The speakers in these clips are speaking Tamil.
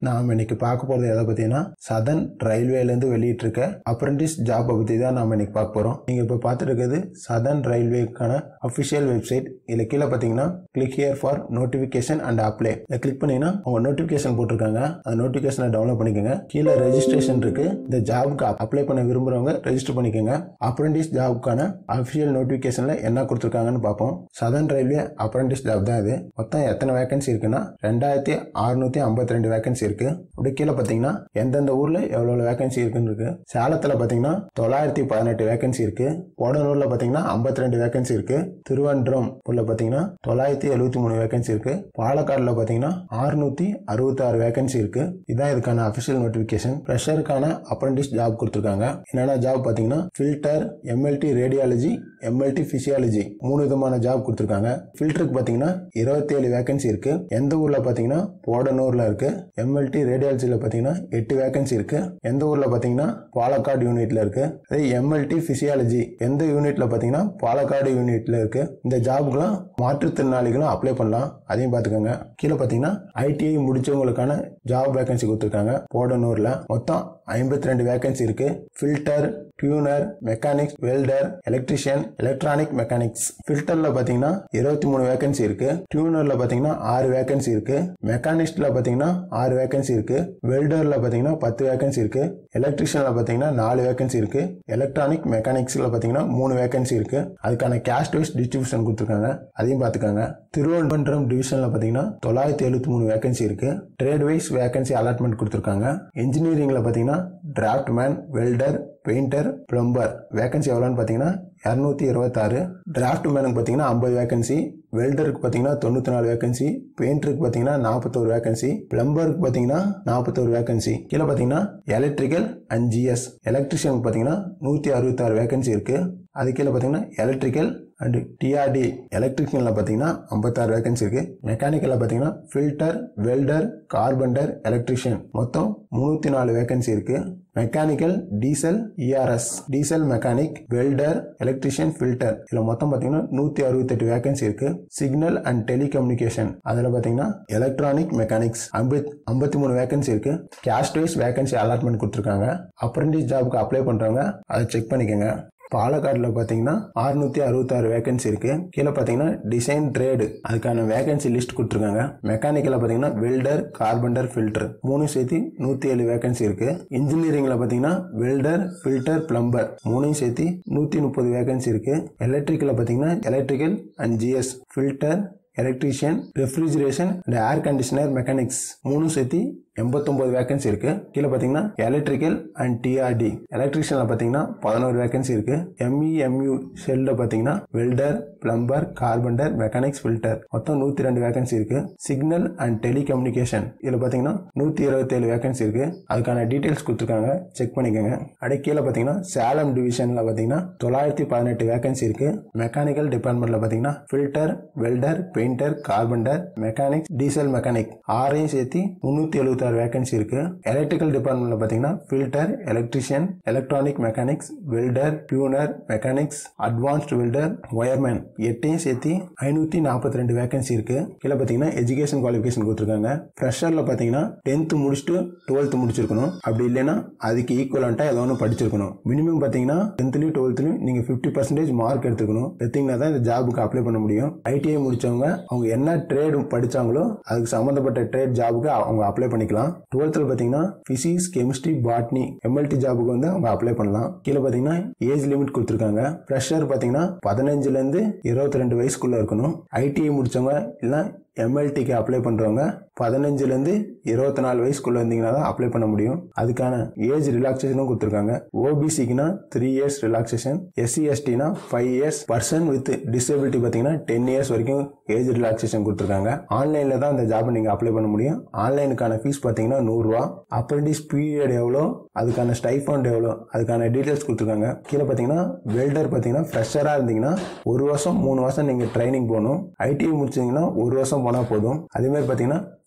நாம் இன்னைக்கு பார்க்க போகிறது எதை பற்றினா சதன் ரயில்வேலேருந்து வெளியிட்டிருக்க அப்ரெண்டிஸ் ஜாப்பை பற்றி தான் நாம் இன்னைக்கு பார்க்க போகிறோம் நீங்கள் இப்போ பார்த்துட்டு இருக்கிறது சதன் ரயில்வேக்கான அஃபிஷியல் வெப்சைட் இதில் கீழே பார்த்தீங்கன்னா click here for notification and apply இதை கிளிக் பண்ணீங்கன்னா அவங்க நோட்டிஃபிகேஷன் போட்டிருக்காங்க அந்த நோட்டிஃபிகேஷனை டவுன்லோட் பண்ணிக்கோங்க கீழே ரெஜிஸ்ட்ரேஷன் இருக்கு இந்த ஜாபுக்கு அப்ளை பண்ண விரும்புகிறவங்க ரெஜிஸ்டர் பண்ணிக்கோங்க அப்ரெண்டிஸ் ஜாபுக்கான அஃபிஷியல் நோட்டிஃபிகேஷனில் என்ன கொடுத்துருக்காங்கன்னு பார்ப்போம் சதன் ரயில்வே அப்ரெண்டிஸ் ஜாப் தான் இது மொத்தம் எத்தனை வேகன்சி இருக்குன்னா ரெண்டாயிரத்தி அறுநூத்தி ஐம்பத்தி ரெண்டு வேகன்சி இருக்கு அப்படி கீழே பார்த்தீங்கன்னா எந்தெந்த ஊர்ல எவ்வளவு வேகன்சி இருக்குன்னு இருக்கு சேலத்துல பார்த்தீங்கன்னா தொள்ளாயிரத்தி பதினெட்டு வேகன்சி இருக்கு போடனூர்ல பார்த்தீங்கன்னா ஐம்பத்தி ரெண்டு வேகன்சி இருக்கு திருவன்றம் உள்ள பார்த்தீங்கன்னா தொள்ளாயிரத்தி எழுபத்தி மூணு வேகன்சி இருக்கு பாலக்காடுல பார்த்தீங்கன்னா அறுநூத்தி அறுபத்தி ஆறு வேகன்சி இருக்கு இதான் இதுக்கான அபிஷியல் நோட்டிபிகேஷன் ஃப்ரெஷருக்கான அப்ரண்டிஸ் ஜாப் கொடுத்துருக்காங்க என்னென்ன ஜாப் பார்த்தீங்கன்னா fitter MLT radiology MLT physiology மூணு விதமான ஜாப் கொடுத்துருக்காங்க ஃபில்டருக்கு பார்த்தீங்கன்னா இருபத்தேழு வேகன்சி இருக்கு எந்த ஊர்ல பார்த்தீங்கன்னா போடனூர்ல இருக்கு எம்எல்டி ரேடியாலஜியில் பார்த்தீங்கன்னா எட்டு வேகன்சி இருக்கு எந்த ஊர்ல பார்த்தீங்கன்னா பாலக்காடு யூனிட்ல இருக்கு அதே எம்எல்டி பிசியாலஜி எந்த யூனிட்ல பார்த்தீங்கன்னா பாலக்காடு யூனிட்ல இருக்கு இந்த ஜாபுக்குலாம் மாற்றுத்திறனாளிகளும் அப்ளை பண்ணலாம் அதையும் பார்த்துக்கோங்க கீழே பார்த்தீங்கன்னா ஐடிஐ முடிச்சவங்களுக்கான ஜாப் வேகன்சி கொடுத்துருக்காங்க போடனூர்ல மொத்தம் ஐம்பத்தி ரெண்டு வேகன்சி இருக்கு fitter turner mechanics welder electrician electronic mechanics ஃபில்டர்ல பாத்தீங்கன்னா இருபத்தி மூணு வேகன்சி இருக்கு டியூனர்ல பாத்தீங்கன்னா ஆறு வேகன்சி இருக்கு மெக்கானிக்ஸ்ல பாத்தீங்கன்னா ஆறு வேகன்சி இருக்கு வெல்டர்ல பாத்தீங்கன்னா பத்து வேகன்சி இருக்கு எலக்ட்ரிஷியன்ல பாத்தீங்கன்னா நாலு வேகன்சி இருக்கு எலக்ட்ரானிக் மெக்கானிக்ஸ்ல பாத்தீங்கன்னா மூணு வேகன்சி இருக்கு அதுக்கான கேஸ்ட் வைஸ் டிஸ்ட்ரிபியூஷன் கொடுத்துருக்காங்க அதையும் பாத்துக்கோங்க திருவனந்தபுரம் டிவிஷன்ல பாத்தீங்கன்னா தொள்ளாயிரத்தி எழுபத்தி மூணு வேகன்சி இருக்கு ட்ரேட் வைஸ் வேகன்சி அலாட்மெண்ட் கொடுத்துருக்காங்க இன்ஜினியரிங்ல பாத்தீங்கன்னா draftsman welder painter plumber vacancy எவ்வளோன்னு பார்த்தீங்கன்னா இரநூத்தி இருபத்தாறு டிராஃப்ட் மேனுக்கு பார்த்தீங்கன்னா ஐம்பது வேகன்சி வெல்டருக்கு பார்த்தீங்கன்னா தொண்ணூற்றி நாலு வேகன்சி பெயிண்டருக்கு பார்த்தீங்கன்னா நாற்பத்தோரு வேகன்சி பிளம்பருக்கு பார்த்தீங்கன்னா நாற்பத்தோரு வேகன்சி கீழே பார்த்தீங்கன்னா எலக்ட்ரிக்கல் அண்ட் ஜிஎஸ் எலக்ட்ரிஷியனுக்கு பார்த்தீங்கன்னா நூற்றி அறுபத்தாறு வேகன்சி இருக்கு அது கீழே பார்த்தீங்கன்னா எலக்ட்ரிக்கல் அண்ட் டிஆர்டி எலக்ட்ரிஷியனில் பார்த்தீங்கன்னா ஐம்பத்தாறு வேகன்சி இருக்கு மெக்கானிக்கலில் பார்த்தீங்கன்னா ஃபில்டர் வெல்டர் கார்பெண்டர் எலக்ட்ரிஷியன் மொத்தம் முந்நூற்றி நாலு வேகன்சி இருக்கு mechanical diesel ERS diesel mechanic welder electrician fitter இதில் மொத்தம் பார்த்தீங்கன்னா நூற்றி அறுபத்தெட்டு வேகன்சி இருக்கு சிக்னல் அண்ட் டெலிகம்யூனிகேஷன் அதில் பார்த்தீங்கன்னா எலக்ட்ரானிக் மெக்கானிக்ஸ் ஐம்பத் ஐம்பத்தி மூணு வேகன்சி இருக்கு கேஸ்ட் வைஸ் வேகன்சி அலாட்மெண்ட் கொடுத்துருக்காங்க அப்ரெண்டிஸ் ஜாபுக்கு அப்ளை பண்ணுறவங்க அதை செக் பண்ணிக்கோங்க பாலக்காடுல பாத்தீங்கன்னா அறுநூத்தி அறுபத்தாறு வேகன்சி இருக்கு கீழே பாத்தீங்கன்னா டிசைன் ட்ரேடு அதுக்கான வேகன்சி லிஸ்ட் கொடுத்துருக்காங்க மெக்கானிக்கல பாத்தீங்கன்னா வெல்டர் கார்பெண்டர் ஃபில்டர் மூணு சேர்த்து நூத்தி ஏழு வேகன்சி இருக்கு இன்ஜினியரிங்ல பாத்தீங்கன்னா வெல்டர் ஃபில்டர் பிளம்பர் மூணையும் சேர்த்து நூத்தி முப்பது வேகன்சி இருக்கு எலக்ட்ரிக்கல பாத்தீங்கன்னா electrical and GS fitter electrician refrigeration and air conditioner mechanics மூணு சேர்த்து எண்பத்தொன்பது வேகன்சி இருக்கு கீழே பார்த்தீங்கன்னா எலக்ட்ரிக்கல் அண்ட் டிஆர்டி எலக்ட்ரிஷியனில் பார்த்தீங்கன்னா பதினோரு வேகன்சி இருக்கு எம்இஎம்யூ ஷெல்ல பார்த்தீங்கன்னா welder plumber carpenter mechanics fitter மொத்தம் நூற்றி ரெண்டு வேகன்சி இருக்கு சிக்னல் அண்ட் டெலிகம்யூனிகேஷன் இதில் பார்த்தீங்கன்னா நூற்றி இருபத்தேழு வேகன்சி இருக்கு அதுக்கான டீட்டெயில்ஸ் கொடுத்துருக்காங்க செக் பண்ணிக்கோங்க அப்படியே கீழே பார்த்தீங்கன்னா சேலம் டிவிஷனில் பார்த்தீங்கன்னா தொள்ளாயிரத்தி பதினெட்டு வேகன்சி இருக்கு மெக்கானிக்கல் டிபார்ட்மெண்ட்ல பார்த்தீங்கன்னா fitter welder painter carpenter mechanics diesel mechanic ஆறையும் சேர்த்து முன்னூற்றி எழுபத்தி இருபத்தாறு வேகன்சி இருக்கு எலக்ட்ரிக்கல் டிபார்ட்மெண்ட்ல பாத்தீங்கன்னா fitter electrician electronic mechanics welder turner mechanics advanced welder wireman எட்டையும் சேர்த்து ஐநூத்தி நாற்பத்தி ரெண்டு வேகன்சி இருக்கு கீழே பாத்தீங்கன்னா எஜுகேஷன் குவாலிஃபிகேஷன் கொடுத்துருக்காங்க ஃப்ரெஷர்ல பாத்தீங்கன்னா டென்த் முடிச்சுட்டு டுவெல்த் முடிச்சிருக்கணும் அப்படி இல்லைன்னா அதுக்கு ஈக்குவலண்டா ஏதோ ஒன்று படிச்சிருக்கணும் மினிமம் பாத்தீங்கன்னா டென்த்லயும் டுவெல்த்லயும் நீங்க ஃபிஃப்டி பர்சன்டேஜ் மார்க் எடுத்துக்கணும் எடுத்தீங்கன்னா தான் இந்த ஜாபுக்கு அப்ளை பண்ண முடியும் ஐடிஐ முடிச்சவங்க அவங்க என்ன ட்ரேட் படிச்சாங்களோ அதுக்கு சம்பந்தப்பட்ட ட்ரேட் ஜாபுக்கு அவங்க அப்ளை பண்ணிக்கலாம் பண்ணிக்கலாம் டுவெல்த்தில் பார்த்தீங்கன்னா பிசிக்ஸ் கெமிஸ்ட்ரி பாட்னி எம்எல்டி ஜாபுக்கு வந்து அவங்க அப்ளை பண்ணலாம் கீழே பார்த்தீங்கன்னா ஏஜ் லிமிட் கொடுத்துருக்காங்க ஃப்ரெஷர் பார்த்தீங்கன்னா பதினஞ்சுலேருந்து இருபத்தி ரெண்டு வயசுக்குள்ள இருக்கணும் ஐடிஐ முடிச்சவங்க இல்லைன்னா எம்எல்டிக்கு அப்ளை பண்ணுறவங்க பதினஞ்சுலேருந்து இருபத்தி நாலு வயசுக்குள்ள இருந்தீங்கன்னா தான் அப்ளை பண்ண முடியும் அதுக்கான ஏஜ் ரிலாக்ஸேஷனும் கொடுத்துருக்காங்க ஓபிசிக்குனா த்ரீ இயர்ஸ் ரிலாக்ஸேஷன் எஸ்சி எஸ்டினா five years person with disability பார்த்தீங்கன்னா டென் இயர்ஸ் வரைக்கும் ஏஜ் ரிலாக்ஸேஷன் கொடுத்துருக்காங்க ஆன்லைனில் தான் இந்த ஜாபை நீங்கள் அப்ளை பண்ண முடியும் ஆன்லைனுக்கான ஃபீஸ் பார்த்தீங்கன்னா நூறுரூவா அப்ரெண்டிஸ் பீரியட் எவ்வளோ அதுக்கான ஸ்டைஃபண்ட் எவ்வளோ அதுக்கான டீட்டெயில்ஸ் கொடுத்துருக்காங்க கீழே பார்த்தீங்கன்னா வெல்டர் பார்த்தீங்கன்னா ஃப்ரெஷராக இருந்தீங்கன்னா ஒரு வருஷம் மூணு வருஷம் நீங்கள் ட்ரைனிங் போகணும் ஐடிஐ முடிச்சிங்கன்னா ஒரு வருஷம் போனால் போதும் அதே மாதிரி பார்த்தீங்கன்னா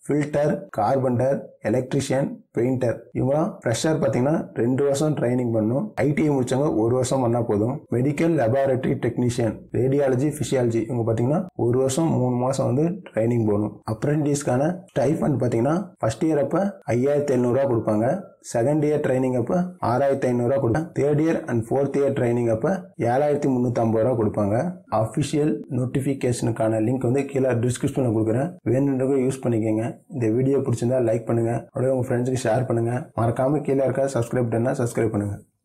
ஃபில்டர் கார்பெண்டர் எலக்ட்ரிஷியன் பெயிண்டர் இவங்களாம் ஃப்ரெஷர் பார்த்தீங்கன்னா ரெண்டு வருஷம் ட்ரைனிங் பண்ணும் ஐடிஐ முடிச்சவங்க ஒரு வருஷம் பண்ணால் போதும் medical laboratory technician radiology physiology இவங்க பார்த்தீங்கன்னா ஒரு வருஷம் மூணு மாதம் வந்து ட்ரைனிங் போகணும் அப்ரெண்டிஸ்க்கான ஸ்டைஃபண்ட் பார்த்தீங்கன்னா ஃபர்ஸ்ட் இயர் அப்போ ஐயாயிரத்தி எழுநூறுவா கொடுப்பாங்க செகண்ட் இயர் ட்ரைனிங் அப்போ ஆறாயிரத்தி ஐநூறுரூவா கொடுப்பாங்க third year and fourth year training அப்போ ஏழாயிரத்தி முந்நூற்றம்பது ரூபா கொடுப்பாங்க அஃபிஷியல் நோட்டிஃபிகேஷனுக்கான லிங்க் வந்து கீழே டிஸ்கிரிப்ஷனில் கொடுக்குறேன் வேணுன்றவங்க யூஸ் பண்ணிக்கோங்க இந்த வீடியோ பிடிச்சிருந்தா லைக் பண்ணுங்கள் அப்படியே உங்கள் ஃப்ரெண்ட்ஸுக்கு ஷேர் பண்ணுங்கள் மறக்காமல் கீழே இருக்கா சப்ஸ்கிரைப் பண்ணால் சப்ஸ்கிரைப் பண்ணுங்கள்